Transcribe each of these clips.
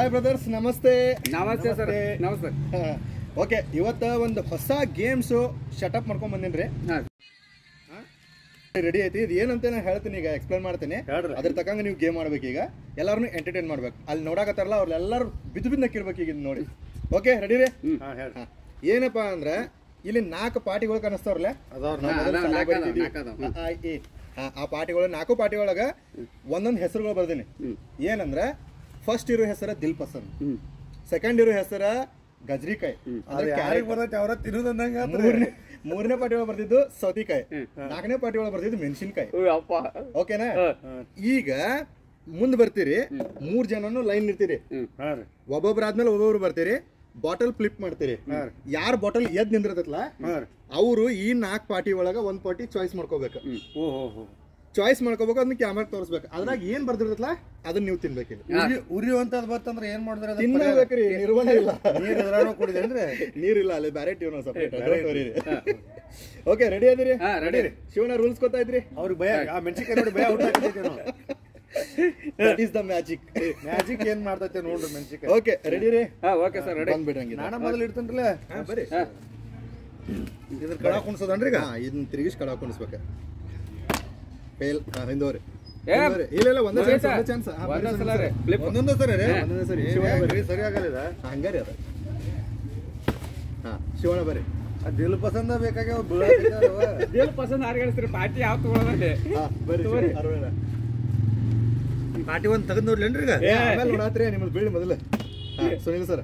Hi brothers ನಮಸ್ತೆ ನಮಸ್ತೆ sir ನಮಸ್ತೆ ಓಕೆ ಇವತ್ತ ಒಂದು ಹೊಸ ಗೇಮ್ಸು ಶಟಪ್ ಮಾಡ್ಕೊಂಡ್ ಬಂದೇನ್ರಿ ಹಾಂ ರೆಡಿ ಐತಿ ಇದು ಏನಂತ ನಾನು ಹೇಳ್ತೀನಿ ಈಗ ಎಕ್ಸ್ಪ್ಲೇನ್ ಮಾಡ್ತೀನಿ ಹೇಳ್ರಿ. ಅದ್ರ ತಕ್ಕಂಗೆ ನೀವು ಗೇಮ್ ಮಾಡ್ಬೇಕು ಈಗ ಎಲ್ಲಾರನ್ನು ಎಂಟರ್ಟೈನ್ ಮಾಡ್ಬೇಕು ಅಲ್ಲಿ ನೋಡಕತ್ತಾರಲ್ಲ ಅವ್ರೆಲ್ಲರೂ ಬಿದ್ದು ಬಿದ್ದು ನಕ್ಕಿರ್ಬೇಕು ಈಗ ಇದ್ ನೋಡಿ ಓಕೆ ರೆಡಿ ರೀ ಹಾ ಹೇಳ್ರಿ ಹಾ. ಏನಪ್ಪಾ ಅಂದ್ರೆ ಇಲ್ಲಿ ನಾಲ್ಕು ಪಾರ್ಟಿಗಳು ಕಾಣಿಸ್ತಾವ್ರಲ್ಲ ಅದಾವ್ರ ನಾವ್ ಹಾ, ಮೊದಲು ಅದಾವ್, ಶಾಲೆ ನಾಲ್ಕು ಬರೀತಿದ್ವಿ. ಅದಾವ್, ನಾಲ್ಕು ಆ, ಈ, ಹಾ, ಆ ಪಾರ್ಟಿಗಳು ನಾಲ್ಕು ಪಾರ್ಟಿ ಒಳಗ ಒಂದೊಂದು ಹೆಸರುಗಳು ಬರ್ದೀನಿ ಹ್ಮ್. ಏನಂದ್ರೆ ಫಸ್ಟ್ ಇರೋ ಹೆಸರ ದಿಲ್ ಪಸಂದ್ ಹ್ಞೂ ಸೆಕೆಂಡ್ ಇರೋ ಹೆಸರ ಗಜ್ರಿಕಾಯಿ ಅಂದ್ರೆ ಯಾರಿಗೆ ಕ್ಯಾರೆಟ್ ಬರ್ತೈತಿ ಅವ್ರ ತಿನ್ನೋದಂದಂಗ ಮೂರನೇ ಮೂರನೇ ಪಾರ್ಟಿ ಒಳಗೆ ಬರ್ತಿದ್ದು ಸೌತಿಕಾಯಿ ಹ್ಮ್. ನಾಲ್ಕನೇ ಪಾರ್ಟಿ ಒಳಗೆ ಬರ್ತಿದ್ದು ಮೆಣಸಿನ್ಕಾಯಿ ಅಪ್ಪ ಓಕೆನಾ ಹಾ. ಈಗ ಮುಂದ್ ಬರ್ತೀರಿ ಮೂರ್ ಜನನು ಲೈನ್ ನಿರ್ತೀರಿ ಹ್ಞೂ ಹಾ ರೀ ಒಬ್ಬೊಬ್ರು ಆದ್ಮೇಲೆ ಒಬ್ಬೊಬ್ರು ಬರ್ತೀರಿ ಬಾಟಲ್ ಫ್ಲಿಪ್ ಮಾಡ್ತೀರಿ ಹಾ. ಯಾರ್ ಬಾಟಲ್ ಎದ್ ನಿಂದಿರ್ತೈತಲ್ಲ ಹಾ ರೀ ಅವರು ಈ ನಾಲ್ಕು ಪಾರ್ಟಿ ಒಳಗ ಒಂದ್ ಪಾರ್ಟಿ ಚಾಯ್ಸ್ ಮಾಡ್ಕೋಬೇಕು ಓ ಹೋ ಹೋ ಚಾಯ್ಸ್ ಮಾಡ್ಕೋಬೇಕು ಅದನ್ನ ಕ್ಯಾಮ್ರಾ ತೋರಿಸ್ಬೇಕು ಅದ್ರಾಗ ಏನ್ ಬರ್ದಿರ್ತಲ್ಲ ಅದನ್ನ ನೀವು ತಿನ್ಬೇಕಿಲ್ಲ ಉರಿ ಉರಿಯುವಂತದ್ ಬತ್ತಂದ್ರ ಏನ್ ಮಾಡಿದ್ರೆ ಅದಕ್ಕೆ ತಿನ್ನಬೇಕ್ರಿ ನಿರ್ವಹಣೆ ಇಲ್ಲ ನೀರ್ ಎದ್ರಾಗ ಕುಡಿದೇನ್ರಿ ನೀರಿಲ್ಲ ಅಲ್ಲಿ ಬ್ಯಾರೆ ಟ್ಯೂನ್ ಸಪ್ರೇಟ್ ಓಕೆ ರೆಡಿ ಅದಿರಿ ಹಾ, ready ರೀ. ಶಿವನ ರೂಲ್ಸ್ ಗೊತ್ತಾಯ್ತ್ರಿ ಅವ್ರಿಗೆ ಭಯ ಆ ಮೆಣಸಿನ್ಕಾಯಿ ನೋಡಿ ಭಯ ಔಟ್ ಆಗ್ತೈತಿ that is the magic magic ಏನ್ ಮಾಡ್ತೈತೆ ನೋಡ್ರಿ ಮೆಣಸಿನ್ಕಾಯಿ ಓಕೆ ರೆಡಿ ರೀ ಹಾಂ ಓಕೆ ಸರ್ ರೆಡಿ ಬಂದ್ಬಿಡ್ರಂಗಿಲ್ಲ ನಾನ ಮೊದಲು ಇಡ್ತೇನ್ರಲ್ಲ ಬರ್ರಿ ಹಾಂ ಇದ್ರ ಕಡ ಕುಣ್ಸೋದನ್ರಿ ಈಗ ಹಾ ಇದನ್ನ ತಿರುಗಿಸ್ ಕಡ ಹಾಕೊಂಡಿಸ್ಬೇಕ ಪೇಲ್ ಹಾ, ಹಿಂದೋರಿ ಏ, ಹಿಂದೋರಿ. ಇಲ್ಲ ಇಲ್ಲ ಒಂದೇ ಒಂದೇ ಚಾನ್ಸ್ ಒಂದೇ ಸಲ. ಚಾನ್ಸ್ ಒಂದೇ ಸಲ ರೀ ಫ್ಲಿಪ್ ಒಂದೊಂದು ಸರಿ ರೀ ಒಂದೊಂದೇ ಸರಿ ಏನ್ ಶಿವನ ಬರ್ರಿ ಯಾಕ್ರಿ ಸರಿ ಆಗಲ್ಲ ಹಂಗಾರಿ ಅದ ಹಾ ಶಿವನ ಬರ್ರಿ ಆ ದಿಲ್ ಪಸಂದ ಬೇಕಾಗ್ಯಾವ ಬೀಳಾಕತ್ಯಾವ. ದೇಲ್ ಪಸಂದ್ ಆರ್ಗಣಿಸ್ತೀರಿ ಪಾರ್ಟಿ ಯಾವ ತಗೊಳ್ಳೋದಲ್ಲಿ ಹಾ ಬರ್ರಿ ತಗೋರಿ. ಶಿವ, ಅರವಿಂದ. ಪಾಟಿ ಒಂದ್ ತೆಗೆದ್ ನೋಡ್ಲೇನ್ರಿ ಈಗ ಏ ಆಮೇಲೆ ನೋಡಾತ್ರಿ ನಿಮ್ಮದು ಬೀಳಿ ಮೊದಲು ಹಾ ಸುನಿಲ್ ಸರ್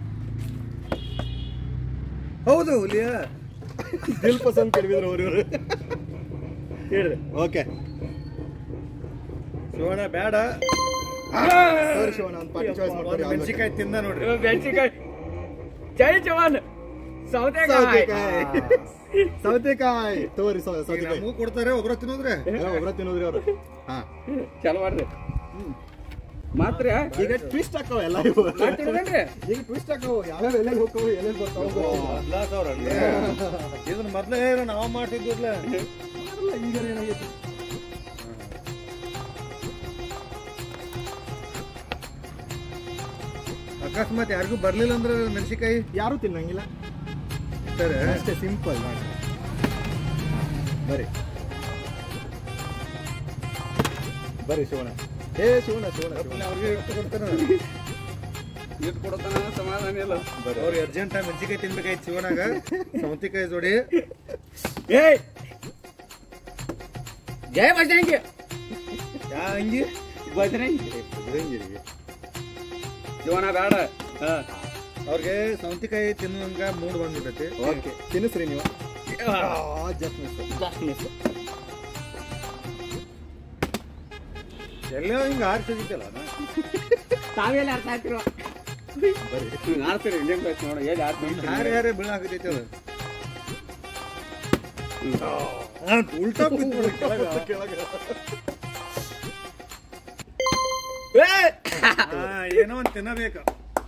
ಹೌದು ಹುಲಿಯ ದಿಲ್ ಪಸಂದ್ ಕಡಿಮಿದ್ರು ಅವ್ರು ಇವ್ರು ಹೇಳ್ರಿ ಓಕೆ ಶಿವಣ್ಣ ಬೇಡ ಸರಿ ಶಿವನ ಒಂದು ಪಾರ್ಟಿ ಚಾಯ್ಸ್ ಒಂದ್ ಮಾಡ್ತಾರೆ ಮೆಣಸಿನ್ಕಾಯಿ ತಿಂದ ನೋಡ್ರಿ ಮೆಣಸಿನ್ಕಾಯಿ ಜೈ ಜವಾನ್ ಸೌತೆಕಾಯಿ ಸೌತೆಕಾಯಿ ಸೌತೆಕಾಯಿ ತೋರಿ ಸೌ- ಈಗ ಸೌತೆಕಾಯಿ ನಮಗೂ ಕೊಡ್ತಾರೆ ಒಬ್ರ ತಿನ್ನೋದ್ರೆ ಎಲ್ಲ ಒಬ್ರ ತಿನ್ನೋದ್ರಿ ಅವ್ರು ಹಾ ಚಲೋ ಮಾಡ್ರಿ ಮಾತ್ರ ಈಗ ಟ್ವಿಸ್ಟ್ ಹಾಕವ ಎಲ್ಲ ಇವು ಮಾಡ್ತಿರೋದೇನ್ರಿ ಈಗ ಟ್ವಿಸ್ಟ್ ಹಾಕವು ಯಾವ್ಯಾವ ಎಲ್ಲೆಲ್ಲಿ ಹೋಗ್ತಾವ ಎಲ್ಲೆಲ್ಲಿ ಬರ್ತಾವ ಇದನ್ನ ಮೊದ್ಲೇ ಏನೋ ನಾವ ಮಾಡ್ತಿದ್ವಿರ್ಲ ಈಗ ಏನಾಗೈತಿ ಅಕಸ್ಮಾತ್ ಯಾರಿಗೂ ಬರ್ಲಿಲ್ಲ ಅಂದ್ರೆ ಮೆಣಸಿನ್ಕಾಯಿ ಯಾರು ತಿನ್ನಂಗಿಲ್ಲ ಇರ್ತಾರೆ ಅಷ್ಟೇ ಸಿಂಪಲ್ ಮಾಡಿ ಬರ್ರಿ ಬರ್ರಿ ಶಿವಣ್ಣ ಏ ಶಿವಣ್ಣ ಶಿವಣ್ಣ ಶಿವಣ್ಣ ಅವ್ರಿಗೆ ಇಟ್ಟು ಕೊಡ್ತಾರ ಇಟ್ಟು ಕೊಡತಾನ ಸಮಾಧಾನ ಇಲ್ಲ ಅವ್ರಿಗೆ ಅರ್ಜೆಂಟ್ ಮೆಣಸಿನ್ಕಾಯಿ ತಿನ್ಬೇಕಾಯ್ತು ಶಿವನಾಗ ಸೌತಿಕಾಯಿ ಜೋಡಿ ಏಯ್ ಜೈ ಬಜರಂಗಿ ಯಾ ಹಂಗಿ ಬಜರಂಗಿ ಬರಂಗಿರಿ ಜೀವನ ಬೇಡ ಹಾ ಅವ್ರಿಗೆ ಸೌತಿಕಾಯಿ ತಿನ್ನುವಂಗ ಮೂಡ್ ಬಂದ್ಬಿಟ್ಟೈತಿ ಓಕೆ ತಿನ್ನಿಸ್ರಿ ನೀವು ಜಸ್ಟ್ ಮಿಸ್ ಜಸ್ಟ್ ಮಿಸ್ ಎಲ್ಲೋ ಹಿಂಗ ಆರ್ಸಿದಿತ್ತಲ್ಲ ತಾವೆಲ್ಲ ಅರ್ಥ ಆಗ್ತಿರೋ ಬರ್ರಿ ಆಡ್ತೀರಿ ಇನ್ನೇನ್ ಬೇಕು ನೋಡು ಎಲ್ಲಿ ಆಡ್ತೀರಿ ಯಾರು ಯಾರೇ ಬೀಳಾಕತೈತಿ ಅದು ಆ, ಉಲ್ಟಾ ಬಿದ್ದು ನೋಡಿ ಕೆಳಗ. ಆ, ಏನೋ ಒಂದ್ ತಿನ್ನಬೇಕು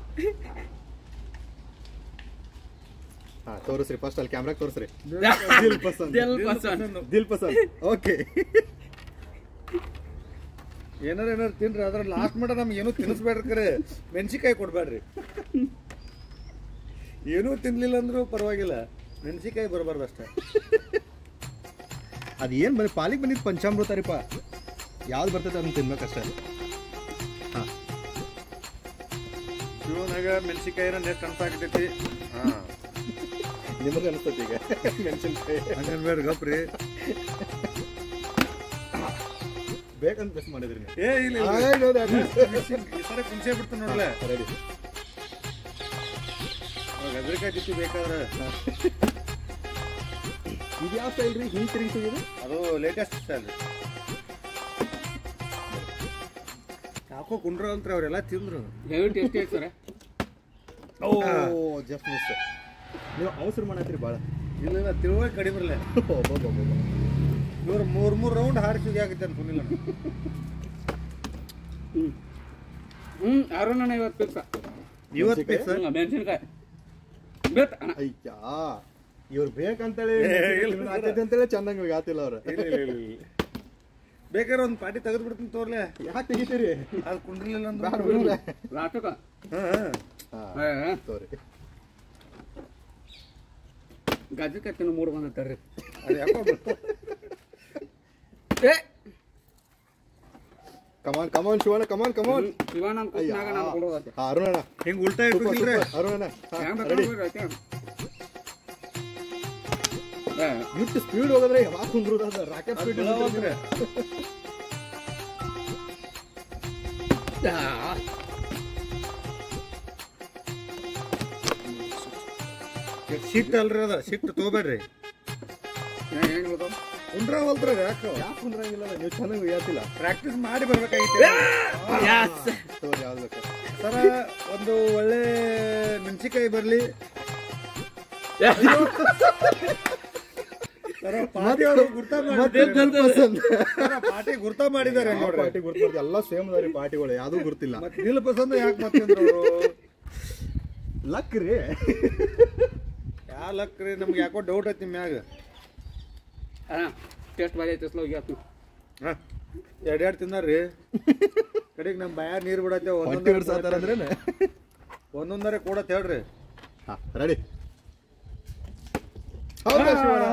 ಹಾ ತೋರಿಸ್ರಿ ಫಸ್ಟ್ ಅಲ್ಲಿ ಕ್ಯಾಮ್ರಾಗ ತೋರಿಸ್ರಿ ದಿಲ್ ಪಸಂದ್ ದಿಲ್ ಪಸಂದ್ ದಿಲ್ ಪಸಂದ್ ಓಕೆ ಏನಾರ ಏನಾರು ತಿನ್ರಿ ಅದ್ರ ಲಾಸ್ಟ್ ಮಟ ನಮ್ಗೆ ಏನೂ ತಿನ್ನಿಸ್ಬೇಡ್ರಿ ಕರೆ ಮೆಣಸಿಕಾಯಿ ಕೊಡ್ಬೇಡ್ರಿ ಏನೂ ತಿನ್ಲಿಲ್ಲ ಅಂದ್ರೂ ಪರವಾಗಿಲ್ಲ ಮೆಣಸಿಕಾಯಿ ಬರಬಾರ್ದು ಅಷ್ಟೇ ಅದು ಏನು ಬರೀ ಪಾಲಿಗೆ ಬಂದಿದ್ದು ಪಂಚಾಮೃತ ರೀಪ ಯಾವ್ದು ಬರ್ತೈತೆ ಅದನ್ನ ತಿನ್ಬೇಕಷ್ಟೇ ಹಾ ಶಿವನಾಗ ಮೆಣಸಿಕಾಯಿನ ನೆಕ್ಸ್ಟ್ ಅನ್ಸಾಕತೈತಿ ಹಾ ನಿಮಗೆ ಅನಿಸ್ತೈತಿ ಈಗ ಮೆಣಸಿನ್ಕಾಯಿ ಹಂಗನ್ಬೇಡ ಗಪ್ರಿ ಬೇಕಂತ ಪ್ರೆಸ್ ಮಾಡಿದ್ರಿ ನೀವು ಏ ಇಲ್ಲ ಇಲ್ಲ. I know that. ಈ ಸಲ ಕುಂಚೆ ಬಿಡ್ತು ನೋಡ್ಲೆ ರೆಡಿ ಗದ್ರಿಕಾಯಿ ತಿತ್ತಿ ಬೇಕಾದ್ರೆ ಇದು ಯಾವ ಸ್ಟೈಲ್ ರೀ ಹಿಂಗೆ ತಿರುಗಿಸಿದ್ರು ಅದು ಲೇಟೆಸ್ಟ್ ಸ್ಟೈಲ್ ಯಾಕೋ ಕುಂಡ್ರ ಅಂತ್ರಿ ಅವರೆಲ್ಲ ತಿಂದ್ರು ಹೆವಿ ಟೇಸ್ಟ್ ಐತೆ ಸರ್ ಓ ಜಸ್ಟ್ ಮಿಸ್ ನೀವು ಅವಸರ ಮಾಡತ್ತೀರಿ ಭಾಳ ಇಲ್ಲ ಇಲ್ಲ ತಿಳುವಳಿ ಕಡಿಮೆ ಇರಲ್ಲ ಇವ್ರು ಮೂರ್ ಮೂರ್ ರೌಂಡ್ ಹಾರಿಸಿ ಆಗೈತೆ ಅಂತ ಸುನಿಲ್ಲ ಹ್ಞೂ ಹ್ಞೂ ಅರುಣ ಇವತ್ತು ಪಿಕ್ಸ ಇವತ್ತು ಮೆಣಸಿನ್ಕಾಯಿ? ಸರ್ ಮೆಣಸಿನ್ಕಾಯಿ ಬೇತ್ ಅಣ್ಣ ಅಯ್ಯಾ ಇವ್ರು ಬೇಕಂತೇಳಿ ಏ, ಇಲ್ಲ, ನಿಮ್ಗೆ ಆಗ್ತೈತೆ ಅಂತೇಳಿ ಚಂದಂಗ ಆತಿಲ್ಲ ಅವ್ರು ಇಲ್ಲ ಇಲ್ಲ ಇಲ್ಲ ಇಲ್ಲ. ಬೇಕಾದ್ರೆ ಒಂದು ಪಾಟಿ ತೆಗೆದು ಬಿಡ್ತೀನಿ ತೋರ್ಲೆ ಯಾಕೆ ತೆಗಿತೀರಿ ಅದು ಕುಂಡ್ರಲಿಲ್ಲ ಬ್ಯಾಡ ಅಂದ್ರೆ ಬಿಡ್ಲೆ. ರಾಟಕ ಹಾ ಹಾ ತೋರಿ ಗಜಕತ್ತಿನ ಮೂರು ಬಂದತ್ತಾರ್ರಿ ಅದು ಯಾಕೋ ಏ ಕಮಾನ್ ಕಮಾನ್ ಶಿವಣ್ಣ ಕಮಾನ್ ಕಮಾನ್ ಶಿವಣ್ಣ ಕೂತ್ನಾಗ ನಾನು ಕೊಡೋದತ್ತೆ ಅರುಣಣ್ಣ ಹಿಂಗ್ ಉಲ್ಟಾ ಸೂಪರ್ ಇಟ್ಟಿಲ್ರಿ ಸೂಪರ್ ಅರುಣಣ್ಣ ಹೆಂಗ್ ರೆಡಿ ಬೇಕಾದ್ರೆ ಇಟ್ಟು ಸ್ಪೀಡ್ ಹೋಗಿದ್ರೆ ಯಾವಾಗ ಕುಂದ್ರದ ರಾಕೆಟ್ ಸ್ಪೀಡ್ ಸಿಟ್ಟು ಅಲ್ರಿ ಅದ ಸಿಟ್ಟು ತಗೋಬೇಡ್ರಿ ಹೆಂಗ್ ಗೊತ್ತಾವ ಕುಂಡ್ರ ಹೊಲ್ತ್ರ ಯಾಕೆ ಯಾಕೆ ಕುಂದ್ರಂಗಿಲ್ಲ ನೀವು ಚೆನ್ನಾಗಿ ಹೇಳ್ತಿಲ್ಲ ಪ್ರಾಕ್ಟೀಸ್ ಮಾಡಿ ಬರ್ಬೇಕಾಗಿತ್ತು ತೋರಿ ಯಾವ್ದು ಬೇಕು ಸರ ಒಂದು ಒಳ್ಳೆ ಮೆಣಸಿಕಾಯಿ ಬರ್ಲಿ ಸರ, ಪಾಟಿ ಅವ್ರು ಗುರ್ತ ಮಾಡಿದ್ದಾರೆ. ಸರ, ಪಾಟಿ ಗುರ್ತ ಮಾಡಿದ್ದಾರೆ ನೋಡ್ರಿ ಪಾರ್ಟಿ ಗುರ್ತು ಎಲ್ಲ ಸೇಮ್ ಅದಾರಿ ಪಾರ್ಟಿಗಳು ಯಾವ್ದು ಗುರ್ತಿಲ್ಲ ಮತ್ ನಿಲ್ ಪಸಂದ್ ಯಾಕೆ ಮತ್ತಂದ್ರು ಅವರು ಲಕ್ ರೀ ಯಾ ಲಕ್ ರೀ ನಮ್ಗೆ ಯಾಕೋ ಡೌಟ್ ಐತಿ ಮ್ಯಾಗ ಅಣ್ಣ ಟೆಸ್ಟ್ ಬಾರಿ ಐತೆ ಸ್ಲೋ ಹೋಗಿ ಎರಡ್ ಎರಡ್ ತಿಂದಾರ್ರಿ ಕಡೆಗೆ ನಮ್ಮ ಬಾಯ ನೀರ್ ಬಿಡತ್ತೆ ಹೊಟ್ಟೆ ಬಿಡ್ಸಾತಾರ ಅಂದ್ರೇನೆ ಒಂದೊಂದರೆ ಕೂಡ ಹೇಳ್ರಿ ಹಾ ರೆಡಿ ಹೌದಾ ಶಿವಣ್ಣ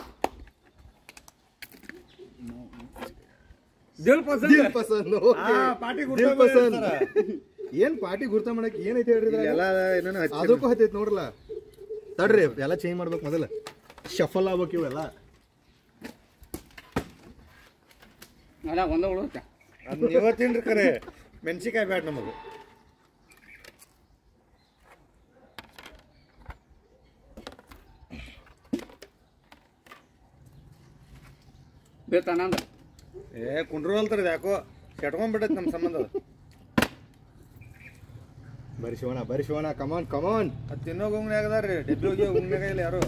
ದಿಲ್ ಪಸಂದ್ ದಿಲ್ ಪಸಂದ್ ಆ, ಪಾಟಿ ಗುರ್ತ ದಿಲ್ ಪಸಂದ್ ಮಾಡಿರ್ತಾರ. ಏನ್ ಪಾರ್ಟಿ ಗುರ್ತ ಮಾಡಕ್ ಏನೈತಿ ಹೇಳ್ರಿ ಇದ್ರಾಗ? ಎಲ್ಲ ಏನೇನು ಹಚ್ಚಿ ಅದಕ್ಕೂ ಹತ್ತೈತಿ ನೋಡ್ರಲ್ಲ ತಡ್ರಿ ಎಲ್ಲ ಚೇಂಜ್ ಮಾಡ್ಬೇಕು ಮೊದಲ ಶಫಲ್ ಆಗ್ಬೇಕು ಇವೆಲ್ಲ ಅಲ್ಲ ಒಂದ ಉಳುತ್ತೆ ಅದ್ ನೀವ ತಿನ್ರಿ ಕರೆ ಮೆಣಸಿಕಾಯಿ ಬ್ಯಾಡ ನಮಗೆ ಬೇತ ನಂದ ಏ ಕುಂಡ್ರು ಅಲ್ತಾರ ಯಾಕೋ ಕೆಟ್ಕೊಂಡ್ಬಿಟ್ಟೈತಿ ನಮ್ಮ ಸಂಬಂಧ ಅದು. ಬರಿ ಶಿವಣ್ಣ ಬರಿ ಶಿವಣ್ಣ ಕಮಾನ್ ಕಮಾನ್ ಅದ್ ತಿನ್ನೋ ಗುಂಗ್ನಾಗ ಅದಾರ್ರಿ ಡೆಬ್ಬಿ ಹೋಗಿ ಗುಂಗ್ನಾಗ ಇಲ್ಲ ಯಾರು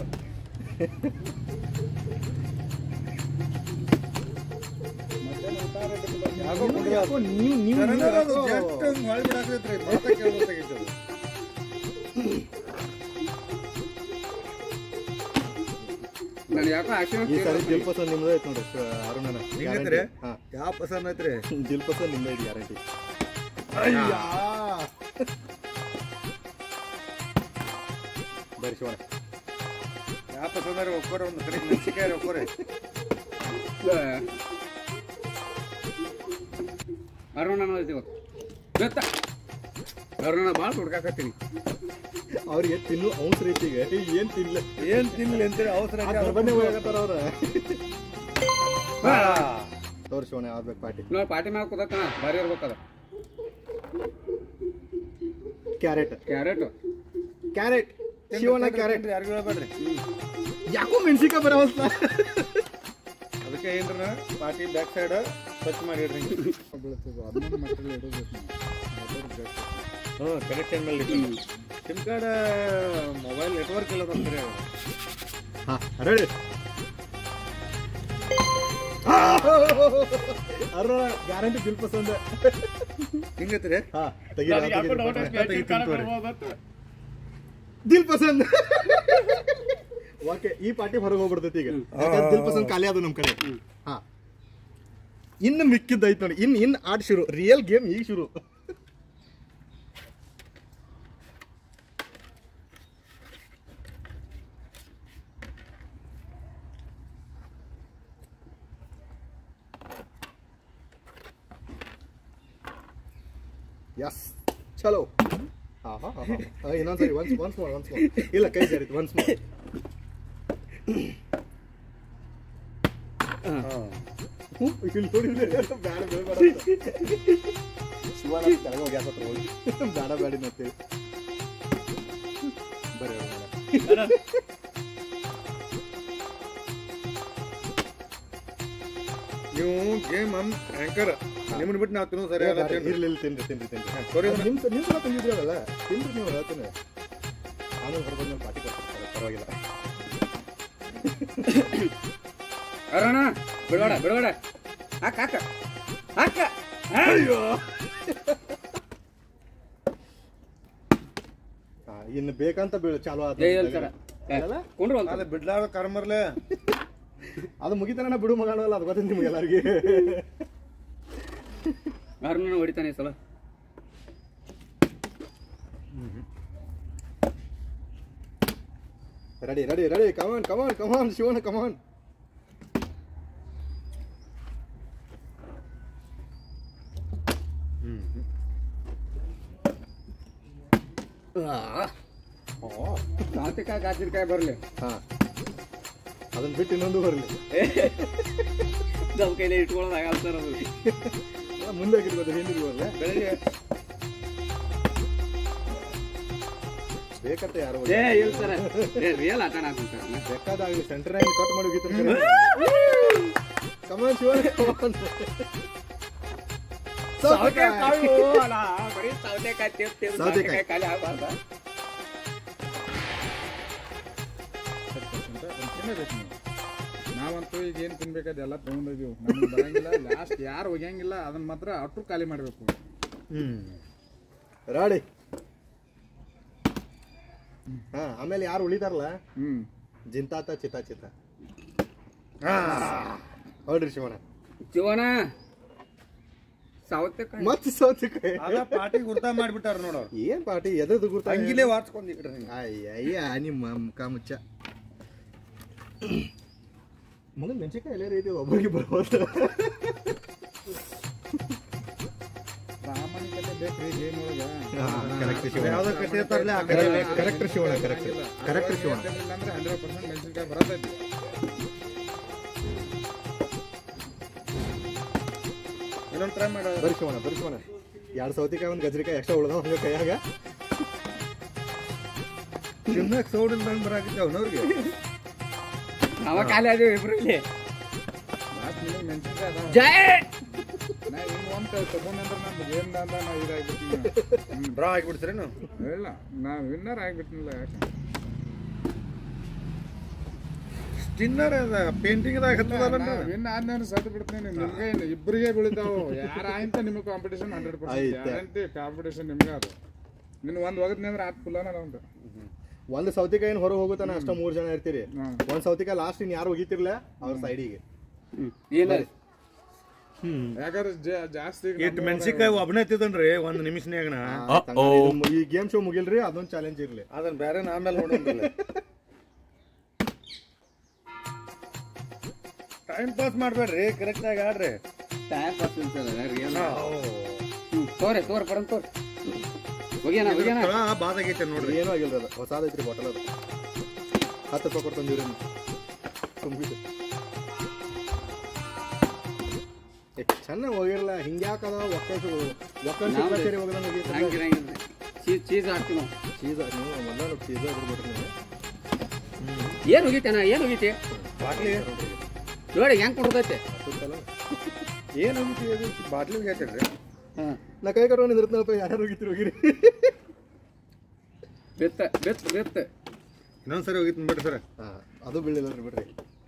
ಯಾಕೋ ಕುಂಡ್ರು ಯಾಕೋ ನೀವು ನೀವು ಸಡನ್ನಾಗಿ ಅದು ಜಸ್ಟ್ ಹಂಗ್ ಹೊಳ್ ಬಿಡಾಕತ್ತೈತ್ರಿ, ಮಾತಾ ಕೇಳ್ಬೇಕಾಗಿತ್ತು ಅದು. ನಾನು ಯಾಕೋ ಆಶೀರ್ವಾದ ಈ ಸಾರಿ ದಿಲ್ ಪಸಂದ್ ನಿಮ್ದು ಐತಿ ನೋಡ್ರಿ ಶಿವ- ಅರುಣನ ಹಿಂಗೈತ್ರಿ? ಹಾ ಯಾವ ಪಸಂದ್ ಐತ್ರಿ ದಿಲ್ ಪಸಂದ್ ನಿಮ್ದು ಐತಿ ಗ್ಯಾರಂಟಿ ಬರಿ ಶಿವಣ್ಣ ಯಾವ ಪಸಂದಾರ ಒಕ್ಕೋರೆ ಒಂದು ಕಡೆ ಮೆಣಸಿಕಾಯಿ ಒಕ್ಕೋರೆ ಅರುಣ ಐತಿ ಇವತ್ತು ಬೇತ ಅರುಣ ಭಾಳ ಹುಡ್ಕಾಕತ್ತೀನಿ ಅವ್ರಿಗೆ ತಿನ್ನು ಅವಸರ ಐತಿ ಈಗ ಏನ್ ತಿನ್ಲ ಏನ್ ತಿನ್ಲಿ ಅಂತೀರಿ ಅವಸರ ಐತಿ, ಅದು ಗರ್ಭನೇ ಹೋಗತ್ತಾರ ಅವ್ರ ಹಾ. ತೋರ್ಸೋಣ ಯಾವ್ದು ಪಾರ್ಟಿ ನೋಡಿ ಪಾಟಿ ಮ್ಯಾಗ ಕೂದಕ್ಕಣ ಭಾರಿ ಇರ್ಬೇಕದ carrot carrot carrot Shivanna carrot ಯಾರಿಗೂ ಹೇಳ್ಬೇಡ್ರಿ ಯಾಕೋ ಮೆಣಸಿಕಾಯಿ ಬರವಲ್ತ ಅದಕ್ಕೆ ಏನ್ರ ಪಾರ್ಟಿ ಬ್ಯಾಕ್ ಸೈಡ್ ಸ್ವಚ್ಛ ಮಾಡಿಡ್ರಿ ಹ್ಞೂ ಕನೆಕ್ಷನ್ ಮೇಲೆ ಸಿಮ್ ಕಾರ್ಡ್ ಮೊಬೈಲ್ ನೆಟ್ವರ್ಕ್ ಇಲ್ಲ ಅಂತೀರಿ ಹಾ ರೆಡಿ ಅರ್ರ ಗ್ಯಾರಂಟಿ ದಿಲ್ ಪಸಂದ್ ಹಿಂಗೈತ್ರಿ ಹಾ ತೆಗೀರಿ, ಹಾ, ತೆಗೀರಿ, ತೆಗೀರಿ, ತೋರಿ. ದಿಲ್ ಪಸಂದ್ ಓಕೆ ಈ ಪಾರ್ಟಿ ಹೊರಗೆ ಹೋಗ್ಬಿಡ್ತೈತಿ ಈಗ ಯಾಕಂದ್ರೆ ದಿಲ್ ಪಸಂದ್ ಖಾಲಿ ಅದು ನಮ್ ಕಡೆ ಹಾ ಇನ್ನು ಮಿಕ್ಕಿದ್ದು ಐತ್ ನೋಡಿ ಇನ್ ಇನ್ ಆಡ್ ಶುರು ರಿಯಲ್ ಗೇಮ್ ಈಗ ಶುರು ಯಸ್ ಚಲೋ ಹಾ ಹಾ ಹಾ ಹಾ ಇನ್ನೊಂದ್ಸರಿ once once more once more ಇಲ್ಲ ಕೈ ಜಾರಿತ್ತು ಒನ್ಸ್ ಮೋರ್ ಇಲ್ಲಿ ನೋಡಿ ಬ್ಯಾಡ ಬೇಡ ಬೇಡ ಶಿವನ ಕೆಳಗೆ ಹೋಗಿ ಹತ್ರ ಹೋಗಿ ಬೇಡ ಬೇಡ ಅಂತೇಳಿ ಬರ್ರಿ ನೀವು ಗೇಮ್ ಆಂಕರ್ ನಿಮ್ಮನ್ನ ಬಿಟ್ಟು ನಾವು ತಿನ್ನೋದು ಸರಿ ಅಲ್ಲ ತಿನ್ರಿ. ಇರ್ಲಿ ಇರ್ಲಿ, ತಿನ್ರಿ ತಿನ್ರಿ ತಿನ್ರಿ sorry ಅದು ನಿಮ್ ನಿಮ್ ಸಲ ತಂದಿದ್ರಲ್ಲ ತಿನ್ರಿ ನೀವು ಹೇಳ್ತೇನೆ ಆಮೇಲೆ ಹೊರಬಂದ ಪಾರ್ಟಿ ಕೊಡ್ತಾರೆ ಪರವಾಗಿಲ್ಲ ಅರುಣ ಬಿಡಬೇಡ ಬಿಡಬೇಡ ಹಾಕ ಹಾಕ ಹಾಕ ಅಯ್ಯೋ ಹಾ, ಇನ್ನು ಬೇಕಂತ ಬೀಳು ಚಾಲು ಆದ ಏ ಎಲ್ಲಿ ಸರ ಕೊಂಡ್ರು ಅಂತ ಅದು ಬಿಡ್ಲಾರ ಕರ್ಮರ್ಲೆ ಅದು ಮುಗಿತಾನ ಬಿಡು ಮಗನಲ್ಲ ಅದು ಗೊತ್ತಿಲ್ಲ ನಿಮ್ಗೆ ಎಲ್ಲರಿಗೆ ಅರುಣ ಹೊಡಿತಾನೆ ಈ ಸಲ ready ready ready come on come on come on Shivanna come on ಸೌತೆಕಾಯಿ ಗಾಜರಿಕಾಯಿ ಬರಲಿ ಹಾ ಅದನ್ನ ಬಿಟ್ಟು ಇನ್ನೊಂದು ಬರಲಿ ನಮ್ಮ ಕೈಲಿ ಇಟ್ಕೊಳ್ಳೋದಾಗಲ್ಲ ಸರ್ ಅದು ಮುಂದೆ ಆಗಿರ್ಬೋದು ಹಿಂದಿರ್ಬೋದಲ್ಲ ಬೆಳಿಗ್ಗೆ ಬೇಕಂತ ಯಾರು ಏ ಇಲ್ಲ ಸರ್ ಏ ರಿಯಲ್ ಆಟ ಆಡ್ತೀನಿ ಸರ್ ಬೇಕಾದಾಗಲಿ ಸೆಂಟರ್ ಲೈನ್ ಕಟ್ ಮಾಡಿ ಹೋಗಿತ್ತು ಕಮಾನ್ ಶಿವಣ್ಣ ಕಮಾನ್ ಸೌತೆಕಾಯಿ ಕಾಳು ಅಲ್ಲ ಬರೀ ಸೌತೆಕಾಯಿ ತೇಪ್ ತೇಪ್ ಸೌತೆಕಾಯಿ. ಸೌತೆಕಾಯಿ ಖಾಲಿ ಆಗ್ಬಾರ್ದ ತಿನ್ನಬೇಕು ನೀವು ನಾವಂತೂ ಈಗ ಏನು ತಿನ್ಬೇಕಾದ ಎಲ್ಲ ತೊಗೊಂಡೋಗಿವು ನಮ್ಗೆ ಬರಂಗಿಲ್ಲ ಲಾಸ್ಟ್ ಯಾರು ಒಗ್ಯಂಗಿಲ್ಲ ಅದನ್ನ ಮಾತ್ರ ಅಟ್ಟು ಖಾಲಿ ಮಾಡಬೇಕು ಹ್ಮ್ ರಾಡಿ ಹಾ ಆಮೇಲೆ ಯಾರು ಉಳಿತಾರಲ್ಲ ಹ್ಞೂ ಜಿಂತಾತ ಚಿತ ಚಿತ ಹೌದ್ರಿ ಶಿವಣ್ಣ ಜೀವನ ಸೌತೆಕಾಯಿ ಮತ್ತೆ ಸೌತೆಕಾಯಿ ಅದ ಪಾರ್ಟಿ ಗುರ್ತಾ ಮಾಡ್ಬಿಟ್ಟಾರ ನೋಡು ಏನ್ ಪಾಟಿ ಎದ್ರದ್ದು ಗುರ್ತ ಹಂಗಿಲೇ ವಾರ್ಸ್ಕೊಂಡ್ ಇಡ್ರಿ ನೀವು. ಅಯ್ಯ ನಿಮ್ಮ ಮುಖ ಮುಚ್ಚ ಮಗನ್ ಮೆಣಸಿನ್ಕಾಯಿ ಎಲ್ಲ ರೀತಿ ಒಬ್ಬರಿಗೆ ಬರ್ಬೋದು ಪ್ರಾಮಾಣಿಕತೆ ಬೇಕ್ರಿ ಗೇಮ್ ಒಳಗೆ ಕರೆಕ್ಟ್ ಯಾವ್ದೋ ಕತೆ ಇರ್ತಾರಲ್ಲ, ಆ ಕತೆ ಕರೆಕ್ಟ್ ಬೇಕು. ಕರೆಕ್ಟ್ ಶಿವಣ್ಣ ಕರೆಕ್ಟ್ ಹಂಗಿಲ್ಲ. ಕರೆಕ್ಟ್ ಅದ್ರೊಳಗೆ ಶಿವಣ್ಣ ಏನಿಲ್ಲ ಅಂದ್ರೆ ಹಂಡ್ರೆಡ್ ಪರ್ಸೆಂಟ್ ಮೆಣಸಿನ್ಕಾಯಿ ಬರತೈತಿ ಇನ್ನೊಂದು ಟ್ರೈ ಮಾಡ ಬರಿ ಶಿವಣ್ಣ ಬರಿ ಶಿವಣ್ಣ ಎರಡು ಸೌತೆಕಾಯಿ ಒಂದು ಗಜರಿಕಾಯಿ ಎಕ್ಸ್ಟ್ರಾ ಉಳ್ದಾವ ಹಂಗ ಕೈಯಾಗ ತಿನ್ನಕ್ ಸೌಡ್ ಇಲ್ದಂಗ್ ಬರಾಕಿತ್ತು ಅವ್ನವ್ರಿಗೆ ನಾವ ಖಾಲಿ ಅದೀವಿ ಇಬ್ರು ಇಲ್ಲಿ ಲಾಸ್ಟ್ ನಿಮಗೆ ಮೆಣಸಿನ್ಕಾಯಿ ಅದಾವ ಜೈ ನಾ ಹಿಂಗ್ ಒಂದ್ ತಗೊಂಡ್ರೆ ನಮ್ದು ಗೇಮ್ ದಾಂದ ನಾ ಇದಾಗ್ಬಿಟ್ಟಿಲ್ಲ ಡ್ರಾ ಆಗಿಬಿಡ್ತೀರೇನು ಇಲ್ಲ ನಾ ವಿನ್ನರ್ ಆಗ್ಬಿಟ್ಟಿಲ್ಲ ಯಾಕೆ ಸ್ಟಿನ್ನರ್ ಪೇಂಟಿಂಗ್ದಾಗ ಹತ್ತದಲ್ಲ ವಿನ್ ಆದ್ಮೇಲೆ ಸತ್ತು ಬಿಡ್ತೀನಿ ನಿಮ್ಗೆ ಇನ್ನು ಇಬ್ಬರಿಗೆ ಬೀಳ್ತಾವು ಯಾರ ಆಯ್ತ ನಿಮಗೆ ಕಾಂಪಿಟೇಷನ್ ಹಂಡ್ರೆಡ್ ಪರ್ಸೆಂಟ್ ಆಯ್ತು. ಗ್ಯಾರಂಟಿ ಕಾಂಪಿಟೇಷನ್ ನಿಮ್ಗೆ ಅದು ನಿನ್ ಒಂದ್ ಒಗದ್ನಿ ಅಂದ್ರೆ ಆತ್ ಪುಲ್ಲನ ಒಂದು ಒಂದು ಸೌತೆಕಾಯಿ ಹೊರಗೆ ಹೋಗುತ್ತಾನ ಅಷ್ಟ ಮೂರು ಜನ ಇರ್ತೀರಿ ಹ್ಮ್. ಒಂದು ಸೌತೆಕಾಯಿ ಲಾಸ್ಟ್ ಇನ್ ಯಾರು ಹೋಗಿತಿರ್ಲ ಅವ್ರ ಸೈಡಿಗೆ ಇಲ್ಲ ಯಾಕಂದ್ರೆ ಜಾ- ಜಾಸ್ತಿ ಈಗ ಇಟ್ಟು ನಮ್ಮ ಮೆಣಸಿನ್ಕಾಯಿ ಒಬ್ಬನೇ ತಿದ್ದನ್ರಿ ಒಂದ್ ನಿಮಿಷನ್ಯಾಗನ ಈ ಗೇಮ್ ಶೋ ಮುಗಿಲ್ರಿ ಅದೊಂದು ಚಾಲೆಂಜ್ ಇರ್ಲಿ ಅದನ್ನ ಬೇರೆ ಆಮೇಲೆ ನೋಡೋದಿಲ್ಲ ಟೈಮ್ ಪಾಸ್ ಮಾಡ್ಬೇಡ್ರಿ ಕರೆಕ್ಟ್ ಆಗಿ ಆಡ್ರಿ ಟೈಮ್ ಪಾಸ್ ಸರ್ ರಿಯಲ್ ಹ್ಞೂ ತೋರಿ ತೋರಿ ಬರಂ ತೋರಿ ಹೋಗ್ಯಾನ ಹೋಗ್ಯಾನ ಬಾದ್ ಆಗೈತೆ ನೋಡ್ರಿ ಏನೂ ಆಗಿಲ್ರಿ ಅದು ಹೊಸಾದೈತ್ರಿ ಬಾಟಲ್ ಅದು ಹತ್ತು ರೂಪಾಯಿ ಕೊಟ್ಟು ತಂದಿವ್ರಿ ತುಂಬಿದ್ದು ಚೆನ್ನಾಗಿ ಹೋಗಿರಲ್ಲ ಹಿಂಗ್ಯಾಕದ ಒಕ್ಕಲ್ಸು ಒಕ್ಕಲ್ಸು ನಾವ್ ಸೇರಿ ಹೋಗದಂಗೆ ಹೋಗಿರ್ತಾರಲ್ಲ. ಹಂಗಿರಂಗಿಲ್ಲ ಚೀಸ್ ಚೀಸ್ ಹಾಕ್ತೀವಿ ನಾವು ಚೀಸ್ ನೀವು ಮೊದಲು ಚೀಸ್ ಬಿಡ್ಬಿಟ್ರಿ ನೀವು ಏನು ಹೋಗಿತ್ತೇನ ಏನು ಹೋಗಿತಿ ಬಾಟ್ಲಿ ನೋಡಿ ಹೆಂಗ್ ಕೊಡ್ತೈತೆ ಸುತ್ತಲ್ಲ ಏನ್ ಹೋಗಿತ್ತು ಬಾಟ್ಲಿ ಹೇಳ್ತೀರಿ ಹಾಂ ನಾ ಕೈ ಕಟ್ಕೊಂಡು ನಿಂದಿರ್ತಾನಪ್ಪ ಯಾರು ಹೋಗಿತ್ರಿ ಹೋಗಿರಿ ಬೆತ್ತ ಬೆತ್ತ ಬೆತ್ತ ಇನ್ನೊಂದ್ಸರಿ ಹೋಗಿತ್ತು ಬಿಡ್ರಿ ಸರ್ ಹಾ ಅದು ಬೀಳಿಲ್ಲ ಬಿಡ್ರಿ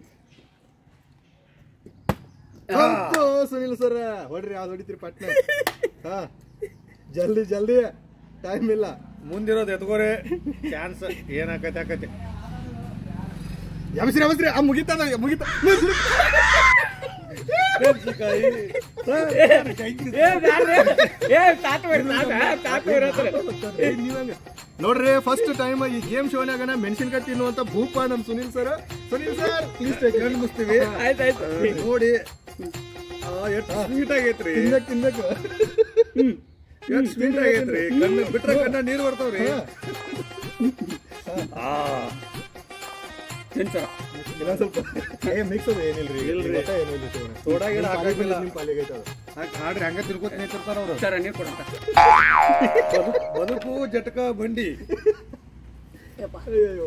ಹೌದು, ಸುನಿಲ್ ಸರ್ ಹೊಡ್ರಿ ಯಾವ್ದು ಹೊಡಿತೀರಿ ಪಟ್ನ ಹಾ ಜಲ್ದಿ ಜಲ್ದಿ ಟೈಮ್ ಇಲ್ಲ ಮುಂದಿರೋದು ಎತ್ಕೋರಿ ಚಾನ್ಸ್ ಏನಾಕೈತೆ ಆಕೈತೆ ಯಮಸ್ರಿ ಯಮಸ್ರಿ ಆ ಮುಗಿತದ ಮುಗಿತ ನೋಡ್ರಿ ಫಸ್ಟ್ ಟೈಮ್ ಈ ಗೇಮ್ ಶೋನ್ಯಾಗ ಮೆಣಸಿನ್ಕಾಯಿ ತಿನ್ನುವಂತ ಭೂಪ ನಮ್ Sunil sir Sunil sir please ಕಣ್ಣು ಮುಸ್ತೀವಿ ಆಯ್ತಾಯ್ತು ನೋಡಿ ಎಷ್ಟು ಸ್ವೀಟ್ ಆಗೈತ್ರಿ ತಿನ್ನಕ್ ತಿನ್ನಕ್ ಎಷ್ಟು ಸ್ವೀಟ್ ಆಗೈತ್ರಿ ಕಣ್ಣು ಬಿಟ್ರೆ ಕಣ್ಣ ನೀರು ಬರ್ತಾವ್ರಿ ಆ ತಿನ್ಸರ ಇನ್ನೊಂದ್ ಸ್ವಲ್ಪ ಏ ಮಿಕ್ಸ್ ಅದು ಏನಿಲ್ರಿ ಇಲ್ರಿ. ಒಟ್ಟ ಏನೂ ಇಲ್ಲ ಶಿವಣ್ಣ. ಸೋಡಾ ಗಿಡ ನಿಮ್ ಪಾಲಿಗೆ ಹಾಕಂಗಿಲ್ಲ. ನಿಮ್ ಪಾಲಿಗೆ ಐತೆ ಅದು. ಹಾಕ್ ಆಡ್ರಿ ಹಂಗ ತಿನ್ಕೋತ ನಿಂತಿರ್ತಾರ ಅವ್ರು ಸರ ನೀರು ಕೊಡಂತ ಬದುಕು ಜಟಕ ಬಂಡಿ ಅಯ್ಯಯ್ಯೋ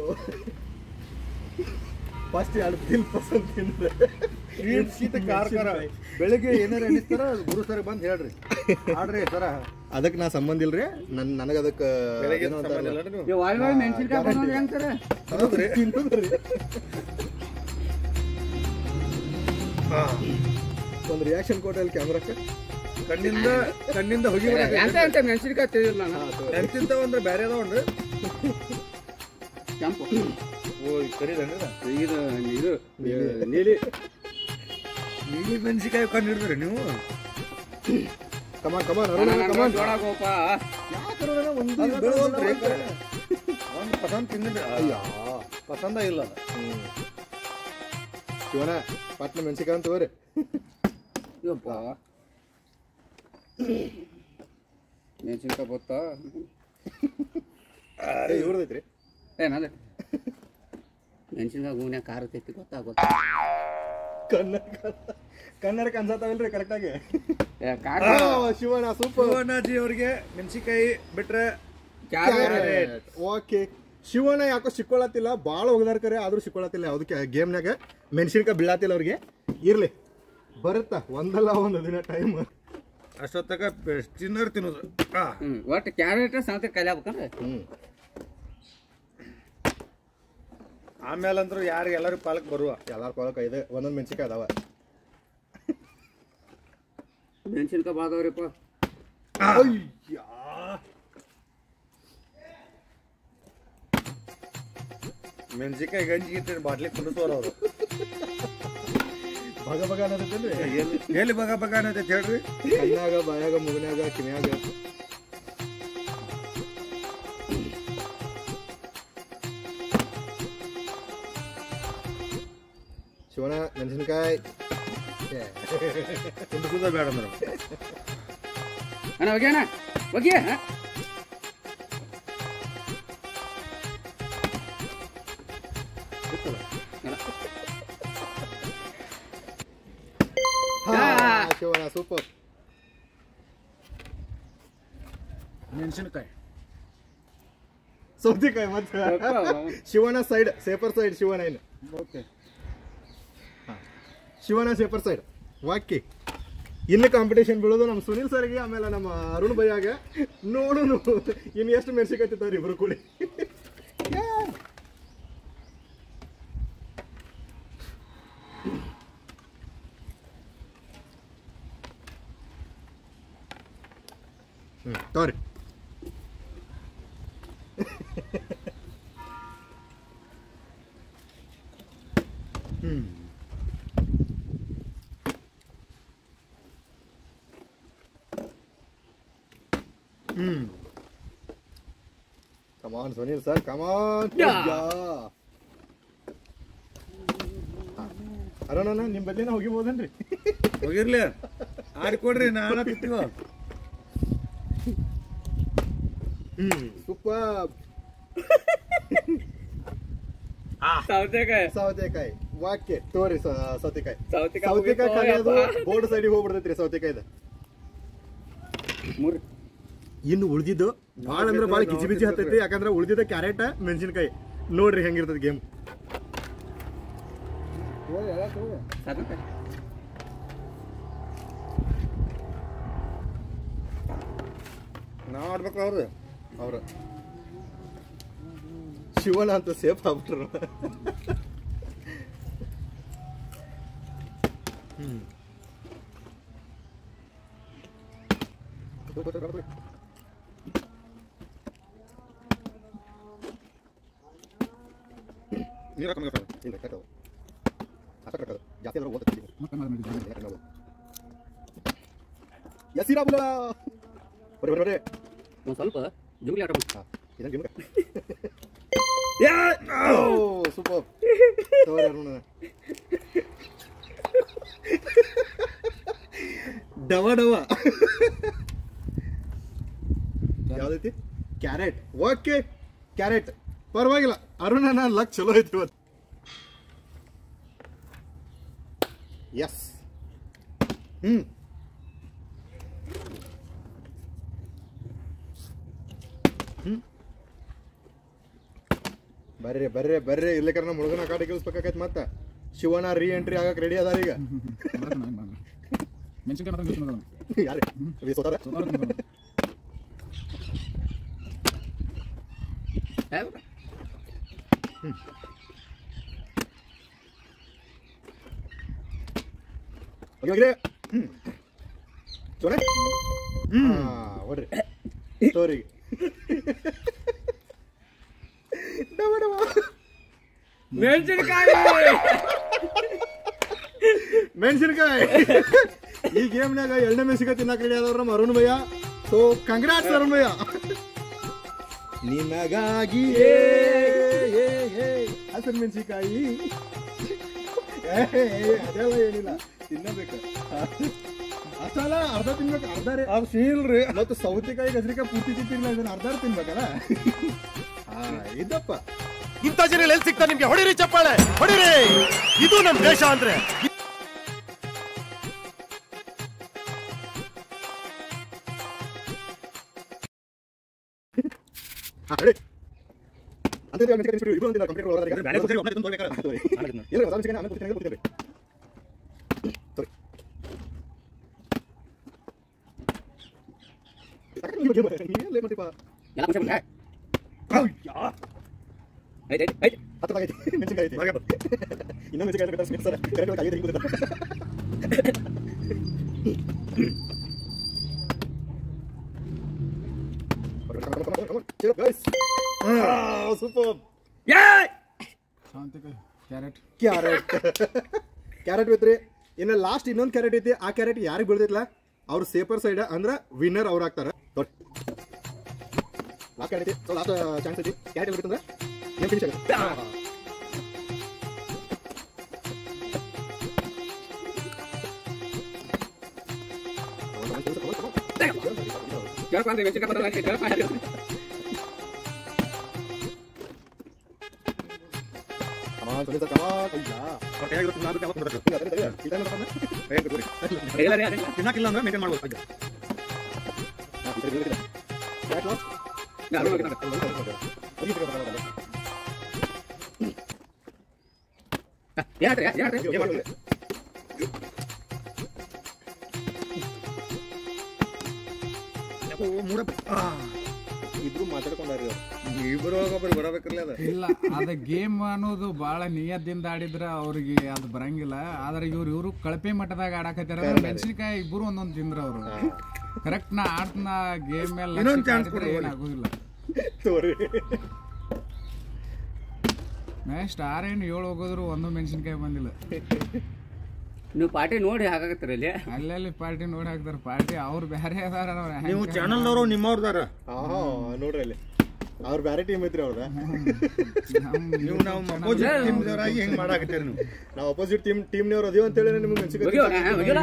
ಫಸ್ಟ್ ಎರಡು ದಿಲ್ ಪಸಂದ್ ತಿಂದ್ರೆ ಶೀತ ಶೀತ ಕಾರ ಕಾರ ಬೆಳಿಗ್ಗೆ ಏನಾರ ಎಣಿಸ್ತಾರ ಗುರು ಸರ್ ಬಂದ್ ಹೇಳ್ರಿ ಆಡ್ರಿ ಸರ ಅದಕ್ಕೆ ನಾ ಸಂಬಂಧ ಇಲ್ರಿ ನನ್ ನನಗ ಅದಕ್ಕ ಬೆಳಿಗ್ಗೆ ಏನೋ ಸಂಬಂಧ ಅಂತಾರಲ್ಲ. ಇಲ್ಲ ನೀವು ಇವ್ ವಾಯ್ ವಾಯ್ ಮೆಣಸಿನ್ಕಾಯಿ ಬಂದೋದು ಹೆಂಗ್ ಸರ ಹೌದ್ರಿ ತಿನ್ನೋದ್ರಿ. ಒಂದ್ ರಿಯಾಕ್ಷನ್ ಕೊಟ್ಟ ಅಲ್ಲಿ ಕ್ಯಾಮ್ರಾಕ್ಕೆ ಕಣ್ಣಿಂದ ಕಣ್ಣಿಂದ ಹೋಗಿ ಎಂತ ಎಂತ ಮೆಣಸಿನ್ಕಾಯಿ ತಿಳಿದಿಲ್ಲ ನಾನು ಎಂತಿಂತ ಅಂದ್ರೆ ಬ್ಯಾರೆ ಅದಾವನ್ರಿ ಕೆಂಪು ಓ ಕರೀದನ್ರಿ ಇದು ಇದು ನೀಲಿ ನೀಲಿ ಮೆಣಸಿಕಾಯಿ ಕಂಡು ಹಿಡಿದ್ರಿ ನೀವು ಕಮಾನ್ ಕಮಾನ್ ಅರುಣ ಕಮಾನ್ ಜೋಳ ಗೋಪ ಒಂದು ಅದು ಬೀಳ್ವಲ್ರಿ ಈ ಕಡೆ. ಒಂದು ಪಸಂದ್ ತಿಂದಿಲ್ಲ ಅಯ್ಯ ಪಸಂದ ಇಲ್ಲ ಅದು. ಶಿವನ ಪಟ್ನ ಮೆಣಸಿಕಾಯಿ ಅಂತ ತಗೋರಿ ಯಪ್ಪ ಮೆಣಸಿನ್ಕಾಯಿ ಬತ್ತ ಇವ್ರದೈತ್ರಿ ಏನದ ಮೆಣಸಿನ್ಕಾಯಿ ಹೂನ್ಯಾಗ ಖಾರ ತೈತಿ ಗೊತ್ತಾ ಗೊತ್ತಾ ಕನ್ನಡ ಕನ್ನಡ ಅನ್ಸತ್ತಾವಲ್ರಿ ಕರೆಕ್ಟಾಗಿ ಏ, ಖಾರ ಶಿವನ ಸೂಪರ್ ಶಿವಣ್ಣಾಜಿ ಅವ್ರಿಗೆ ಮೆಣಸಿಕಾಯಿ ಬಿಟ್ರೆ ಕ್ಯಾರೆಟ್ ಓಕೆ ಶಿವಣ್ಣ ಯಾಕೋ ಸಿಕ್ಕೊಳತ್ತಿಲ್ಲ ಭಾಳ ಹೋಗದಾರ ಕರೆ ಆದ್ರೂ ಸಿಕ್ಕೊಳತ್ತಿಲ್ಲ ಯಾವ್ದಕ್ಕೆ ಗೇಮ್ನಾಗ ಮೆಣಸಿನ್ಕಾಯಿ ಬೀಳತ್ತಿಲ್ಲ ಅವ್ರಿಗೆ ಇರ್ಲಿ ಬರುತ್ತಾ ಒಂದಲ್ಲ ಒಂದು ದಿನ ಟೈಮ್ ಅಷ್ಟೊತ್ತಕ ತಿನ್ನೋರು ತಿನ್ನೋದು ಆ, ಹ್ಮ್ ಒಟ್ಟು ಕ್ಯಾರೆಟ್ ಸಾಂತ ಕಲಿಯಾಬೇಕಂದ್ರೆ ಹ್ಮ್ ಆಮೇಲೆ ಅಂದ್ರು ಯಾರು ಎಲ್ಲರೂ ಪಾಲಕ್ ಬರುವ ಎಲ್ಲಾರ ಕೊಳಕ ಇದೆ ಒಂದೊಂದು ಮೆಣಸಿನ್ಕಾಯಿ ಅದಾವ ಮೆಣಸಿನ್ಕಾಯಿ ಬಾದವ್ರಿಪ್ಪ ಮೆಣಸಿಕಾಯಿ ಗಂಜಿ ಇಟ್ಟು ಬಾಟ್ಲಿ ಕುಡಿಸೋರು ಅವರು ಬಗ ಬಗ ಅನ್ನೋದೈತಲ್ರಿ ಎಲ್ಲಿ ಬಗ ಬಗ ಅನ್ನತೈತೆ ಹೇಳ್ರಿ ಕಣ್ಣಾಗ ಬಾಯಾಗ ಮುಗನ್ಯಾಗ ಕಿನ್ಯಾಗ ಶಿವನ ಮೆಣಸಿನ್ಕಾಯಿ ಕುಡಿಸೋದ ಬೇಡ ಅಂದ್ರೆ ಅಣ್ಣ ಹೋಗ್ಯಾನ ಹೋಗ್ಯ ಶಿವನ ಸೂಪರ್ ಮೆಣಸಿನಕಾಯಿ ಸೌತೆಕಾಯಿ ಮತ್ತೆ ಶಿವನ ಸೈಡ್ ಸೇಪರ್ ಸೈಡ್ ಶಿವನ ಏನು ಓಕೆ ಶಿವನ ಸೇಪರ್ ಸೈಡ್ ವಾಕಿ ಇನ್ನು ಕಾಂಪಿಟೇಷನ್ ಬೀಳೋದು ನಮ್ಮ ಸುನಿಲ್ ಸರ್ಗೆ ಆಮೇಲೆ ನಮ್ಮ ಅರುಣ್ ಭಯ್ಯಾಗ ನೋಡು ಇನ್ನು ಎಷ್ಟು ಮೆಣಸಿಕಾಯಿ ತಿಂತಾವ್ರಿ ಇಬ್ರು ಕೂಡಿ ಹ್ಞೂ ತೋರಿ ಹ್ಞೂ ಹ್ಮ್ ಕಮಾನ್ ಸುನೀಲ್ ಸರ್ ಕಮಾನ್ ಅರುಣನ ನಿಮ್ ಬದ್ಲಿನ ಹೋಗಿಬೋದನ್ರಿ ಹೋಗಿರ್ಲಿ ಆಡ್ಕೊಡ್ರಿ ನಾನ ತಿಂತೀವ ಹ್ಮ್ ಸೂಪರ್ ಸೌತೆಕಾಯಿ ಸೌತೆಕಾಯಿ ವಾಕ್ಯ ತೋರಿ ಸ- ಸೌತೆಕಾಯಿ ಸೌತೆಕಾಯಿ ಸೌತೆಕಾಯಿ ಹೋಗಿತ್ತು, ಕಲಿಯೋದು ಯಪ್ಪ. ಬೋರ್ಡ್ ಸೈಡಿಗೆ ಹೋಗ್ಬಿಡ್ತೈತ್ರಿ ಸೌತೆಕಾಯ್ದ ಮೂರು ಇನ್ನು ಉಳ್ದಿದ್ದು ಭಾಳ ಅಂದ್ರೆ ಭಾಳ ಗಿಜಿ ಬಿಜಿ ಹತ್ತೈತಿ ಯಾಕಂದ್ರೆ ಉಳ್ದಿದ್ದ ಕ್ಯಾರೆಟ್ ಮೆಣಸಿನ್ಕಾಯಿ ನೋಡ್ರಿ ಹೆಂಗಿರ್ತದ ಗೇಮ್ ಸಾಕಂತ ನಾವ್ ಆಡ್ಬೇಕು ಅವ್ರು ಅವ್ರ ಶಿವನ ಅಂತ ಸೇಫ್ ಆಗ್ಬಿಟ್ರು ಹ್ಮ್ ನೀರ ಕಮ್ಮಿ ಸರ್ ಇಲ್ಲ ಕಟ್ಟದು ಅಷ್ಟ ಕಟ್ಟದು ಜಾಸ್ತಿ ಆದ್ರೆ ಓದ್ತೈತಿ ಯಸಿರಾಬುಲ ಬರೀ ಬರೀ ಬರೀ ಒಂದ್ ಸ್ವಲ್ಪ ಜುಗ್ಲಿ ಆಟ ಮಾಡು. ಇದನ್ನ ಗಿಮ್ಕ ಓ ಸೂಪರ್ ತೋರಿ ಅರುಣ ಡವ ಡವ ಯಾವ್ದೈತಿ ಕ್ಯಾರೆಟ್ ಓಕೆ ಕ್ಯಾರೆಟ್ ಪರವಾಗಿಲ್ಲ ಅರುಣ ನಾನು ಲಕ್ ಚಲೋ ಐತಿ ಇವತ್ತು ಎಸ್ ಹ್ಮ್ ಬರ್ರಿ ಬರ್ರಿ ಬರ್ರಿ ಇರ್ಲಿಕ್ಕಾರ ನಮ್ಮ ಹುಡುಗನ ಕಾಟ ಕೇಳಿಸ್ಬೇಕಾಗೈತೆ ಮತ್ತೆ ಶಿವನ ರೀ ಎಂಟ್ರಿ ಆಗಕ್ಕೆ ರೆಡಿ ಅದಾರ ಈಗ ಮೆಣಸಿನಕಾಯಿ ಮಾತ್ರ ಮೆಣಸಿನಕಾಯಿ ಯಾರು ಸೋತಾರ ಏ, ಹೋಗಿ ಹ್ಮ್ ಚೋನೆ ಹ್ಮ್ ಹೊಡ್ರಿ ಸ್ಟೋರಿ ಡವ ಡವ ಮೆಣಸಿನಕಾಯಿ ಮೆಣಸಿನಕಾಯಿ ಈ ಗೇಮ್ನಾಗ ಎಣ್ಣೆ ಮೆಣಸಿನಕಾಯಿ ತಿನ್ನಕ್ ರೆಡಿ ಆದವ್ರ ನಮ್ಮ ಅರುಣ್ ಭಯ್ಯ ಸೊ ಕಂಗ್ರಾಟ್ಸ್ ಅರುಣ್ ಭಯ್ಯ ನಿನಗಾಗಿ ಹಸಿರು ಮೆಣಸಿನಕಾಯಿ ಅದೆಲ್ಲ ಏನಿಲ್ಲ ತಿನ್ನಬೇಕು ಅಷ್ಟಲ್ಲ ಅರ್ಧ ತಿನ್ಬೇಕು ಅರ್ಧ ರೀ ಅದು ಸೀಲ್ರಿ ಮತ್ತು ಸೌತೆಕಾಯಿ ಗಜರಿಕಾಯಿ ಪೂರ್ತಿ ತಿಂತಿರ್ಲಿಲ್ಲ ಇದನ್ನ ಅರ್ಧ ತಿನ್ಬೇಕಲ್ಲ ಹಾ ಇದಪ್ಪ ಇಂಥ ಜನ ಎಲ್ಲಿ ಸಿಗ್ತಾ ನಿಮ್ಗೆ ಹೊಡಿರಿ ಚಪ್ಪಾಳೆ ಹೊಡಿರಿ ಇದು ನಮ್ ದೇಶ ಅಂದ್ರೆ ಹಾ, ready? ಅಂತ ಹೇಳಿ ಮೆಣಸಿನಕಾಯಿ ತಿನ್ಸ್ಬಿಡಿ, ಇಬ್ರು ಒಂದಿಲ್ಲ, computer ಒಳಗಡೆ ಈಗ. ಇಲ್ಲ, ಹೊಸ ಮೆಣಸಿನಕಾಯಿ ಆಮೇಲೆ ಕೊಡ್ತೀನಿ, ಕೊಡ್ತೀನಿ. Sorry. ನೀವೇ late ಮಾಡ್ತೀಪ. ಎಲ್ಲ ಖುಷಿ ಬಿಡ್ರೆ ಐತ್ ಐತ್ ಐತ್ ಹತ್ತದಾಗೈತಿ, ಮೆಣಸಿನಕಾಯಿ ಐತಿ. ಇನ್ನೊಂದು ಮೆಣಸಿನಕಾಯಿ ಬೇಕಾದ್ರೆ ಸ್ಮಿತ್ ಸರ್, correct ಆಗಿ ಐದು ಹಿಂಗ್ ಕೂತಿದ್ದ. Cheer up, guys. Ah, super. ಶಾಂತಿಕಾಯಿ ಕ್ಯಾರೆಟ್ ಕ್ಯಾರೆಟ್ ಕ್ಯಾರೆಟ್ ಐತ್ರಿ ಇನ್ನು ಲಾಸ್ಟ್ ಇನ್ನೊಂದು ಕ್ಯಾರೆಟ್ ಐತಿ ಆ ಕ್ಯಾರೆಟ್ ಯಾರಿಗೆ ಬೀಳ್ತೈತಿಲ್ಲ ಅವ್ರು ಸೇಫರ್ ಸೈಡ್ ಅಂದ್ರ ವಿನ್ನರ್ ಅವ್ರು ಆಗ್ತಾರ ಲಾಸ್ಟ್ ಕ್ಯಾರೆಟ್ ಐತಿ ಸೊ ಲಾಸ್ಟ್ ಚಾನ್ಸ್ ಐತಿ ಕ್ಯಾರೆಟ್ ಎಲ್ಲಿ ಬೇಕಂದ್ರೆ ಏನ್ ಫಿನಿಶ್ ಆಗುತ್ತೆ ಕೇಳಪ್ಪ ಅಂದ್ರೆ ಮೆಣಸಿನ್ಕಾಯಿ ಪತ್ರ ಹಾಕಿ, ಕೇಳಪ್ಪ ಅಂದ್ರೆ. ಕಮಾನ್ ಸುನೀಲ್ ಸರ್ ಕಮಾನ್ ಅಯ್ಯ ಕೈಯಾಗಿರುತ್ತೆ ನಾನು ಯಾವತ್ತು ಬಿಡಬೇಕು ಇಲ್ಲ ಅದೇ ಅದೇ ಈ ಟೈಮ್ ಕೈ ಕೊಡಿ ಇಲ್ಲ ರೀ, ಅದಿಲ್ಲ. ತಿನ್ನಕ್ಕಿಲ್ಲ ಅಂದ್ರೆ ಮೇಂಟೈನ್ ಮಾಡ್ಬೋದು ಅಯ್ಯ ಹಾ ಈ ಸರಿ ಇದೆ ಕ್ಯಾರೆಟ್ ಲಾಸ್ಟ್ ನಾನು ಹೋಗಿ ನೋಡಿ. ಏನಾತ್ರಿ ಏನಾತ್ರಿ ಇಬ್ರು ಮಾತಾಡ್ಕೊಂಡಾರಿ ಇಬ್ಬರು ಒಬ್ಬರು ಬರಬೇಕಿರ್ಲಿ ಅದ ಇಲ್ಲ ಅದ ಗೇಮ್ ಅನ್ನೋದು ಬಹಳ ನಿಯತ್ತಿಂದ ಆಡಿದ್ರ ಅವ್ರಿಗೆ ಅದು ಬರಂಗಿಲ್ಲ ಆದ್ರೆ ಇವ್ರು ಇವರು ಕಳಪೆ ಮಟ್ಟದಾಗ ಆಡಕತ್ತಾರ ಮೆಣಸಿನಕಾಯಿ ಇಬ್ಬರು ಒಂದೊಂದು ತಿಂದ್ರ ಅವರು ಕರೆಕ್ಟ್ ನಾ ಆಡ್ತನ ಗೇಮ್ ಮೇಲೆ ಇನ್ನೊಂದ್ chance ಕೊಡು, ಹೋಗ್ಲಿ. ಏನಾಗುದಿಲ್ಲ ತೋರಿ ನೆಕ್ಸ್ಟ್ ಆರೇನು ಏಳು ಹೋಗೋದ್ರು ಒಂದು ಮೆಣಸಿನಕಾಯಿ ಬಂದಿಲ್ಲ ನೀವು ಪಾರ್ಟಿ ನೋಡಿ ಹಾಕಾಕತ್ತೀರಿ ಇಲ್ಲಿ ಅಲ್ಲಲ್ಲಿ ಪಾರ್ಟಿ ನೋಡಿ ಹಾಕ್ತಾರ ಪಾರ್ಟಿ ಅವ್ರು ಬೇರೆ ಅದಾರ ಅವ್ರ ಹೆಂಗ್ ನೀವು ಚಾನಲ್ನವರು ನಿಮ್ಮವ್ರದಾರ ಆಹಾ ನೋಡ್ರಿ ಅಲ್ಲಿ ಅವ್ರ ಬ್ಯಾರೆ ಟೀಮ್ ಐತ್ರಿ ಅವ್ರದ ನಮ್- ನೀವು ನಾವು ಅಪೋಸಿಟ್ ಟೀಮ್ದವರಾಗಿ ಹೆಂಗ್ ಮಾಡಾಕತ್ತೀರಿ ನೀವು ನಾವು ಅಪೋಸಿಟ್ ಟೀಮ್ ಟೀಮ್ನವ್ರು ಅದೀವಿ ಅಂತ ಹೇಳಿ ನಿಮ್ಗೆ ಹೋಗ್ಯೋ, ಹಾ, ಹೋಗ್ಯಲ್ಲ?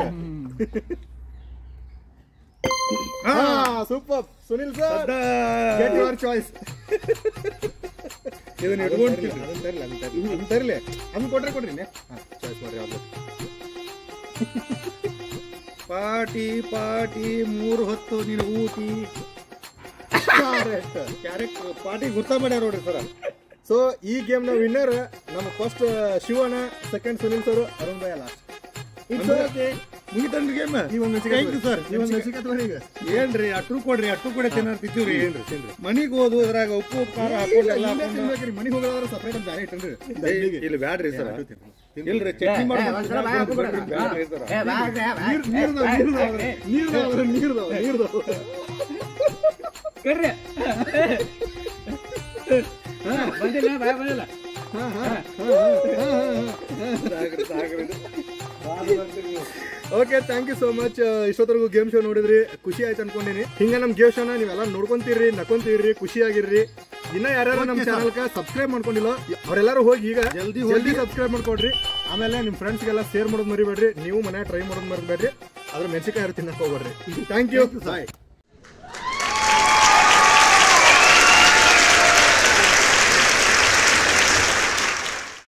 ಹಾ super Sunil sir get your choice ಇದನ್ನ ಇಟ್ಕೊಂಡ್ರಿ ಅದನ್ನ ತರ್ಲಿ ಅದನ್ನ ತರ್ಲಿ ಅದನ್ನ ತರ್ಲಿ ಅದನ್ನ ಕೊಟ್ರೆ ಕೊಡ್ರಿ ಚಾಯ್ಸ್ ಮಾಡ್ರಿ ಯಾವ್ದು ಪಾಟಿ ಪಾಟಿ ಮೂರು ಹೊತ್ತು ನೀನು ಊಟಿ Correct. ಕ್ಯಾರೆಕ್ಟ್ ಪಾಟಿ ಗುರ್ತಾ ಮಾಡ್ಯಾರ ನೋಡ್ರಿ ಸರ ಸೊ ಈ ಗೇಮ್ ನ ವಿನ್ನರ್ ನಮ್ಮ first Shivanna second Sunil sir Arun ಭಯ ಲಾಸ್ಟ್ ಇಟ್ಸ್ ಓಕೆ ಮುಗಿತನ್ರಿ ಗೇಮ್ ನೀವು ಒಂದು Thank you, sir. ನೀವು ಒಂದು ಮೆಣಸಿನಕಾಯಿ ತಗೊಳ್ಳಿ ಈಗ ಏನ್ರಿ ಅಟ್ರು ಕೊಡ್ರಿ ಅಟ್ರು ಕೂಡ ತಿನ್ನರ್ತಿದ್ದೀವ್ರಿ ತಿನ್ರಿ ತಿನ್ರಿ ಮನಿಗ್ ಹೋದು ಅದ್ರಾಗ ಉಪ್ಪು ಖಾರ ಹಾಕೊಂಡು ಎಲ್ಲ ಇಲ್ಲೇ ಹಾಕೊಂಡು ತಿನ್ಬೇಕ್ರಿ ಮನೆಗೆ ಹೋಗೋದಾದ್ರೆ ಸಪ್ರೇಟ್ ಅಂತ ಬೇರೆ ಇಟ್ಟನ್ರಿ ದಂಡಿಗೆ. ಇಲ್ಲಿ ಬ್ಯಾಡ್ರಿ ಸರ್ ಅಟ್ಟು ತಿನ್ರಿ. ಇಲ್ರಿ ಚಟ್ನಿ ಏ, ಒಂದ್ಸಲ ಬಾಯ್ ಹಾಕ್ಬಿಡು. ಬ್ಯಾಡ್ರಿ ಸರ್ ಏ, ಬಾ, ಬಾ, ಬಾ. ನೀರ್ ನೀರ್ದವ ನೀರ್ದವ ನೀರ್ದವ ನೀರ್ದವ ನೀರ್ದವ ಕೇಳ್ರಿ ಹಾ, ಬಂದಿಲ್ಲ ಬಾಯ್ ಬಂದಿಲ್ಲ ಸಾಕ್ರಿ ಸಾಕ್ರಿ okay thank you so much ಇಷ್ಟೊತ್ತರೆಗೂ ಗೇಮ್ ಶೋ ನೋಡಿದ್ರಿ ಖುಷಿ ಆಯ್ತು ಅನ್ಕೊಂಡಿನಿ ಹಿಂಗ ನಮ್ ಗೇಮ್ ಶೋನ ನೀವೆಲ್ಲ ನೋಡ್ಕೊಂತೀರಿ ನಕೊಂತೀರಿ ಖುಷಿಯಾಗಿರ್ರಿ ಇನ್ನ ಯಾರ್ಯಾರು ನಮ್ಮ ಚಾನಲ್ಕ ಸಬ್ಸ್ಕ್ರೈಬ್ ಮಾಡ್ಕೊಂಡಿಲ್ಲ ಅವರೆಲ್ಲರೂ ಹೋಗಿ ಈಗ ಜಲ್ದಿ ಜಲ್ದಿ ಸಬ್ಸ್ಕ್ರೈಬ್ ಮಾಡ್ಕೊಡ್ರಿ ಆಮೇಲೆ ನಿಮ್ ಫ್ರೆಂಡ್ಸ್ಗೆಲ್ಲ ಶೇರ್ ಮಾಡೋದು ಮರಿಬೇಡ್ರಿ ನೀವು ಮನೆ ಟ್ರೈ ಮಾಡೋದು ಮರಿಬೇಡ್ರಿ ಅದ್ರ ಮೆಣಸಿಕಾಯಿ ತಿನ್ನಕ್ ಹೋಗ್ಬೇಡ್ರಿ ಥ್ಯಾಂಕ್ ಯು ಬಾಯ್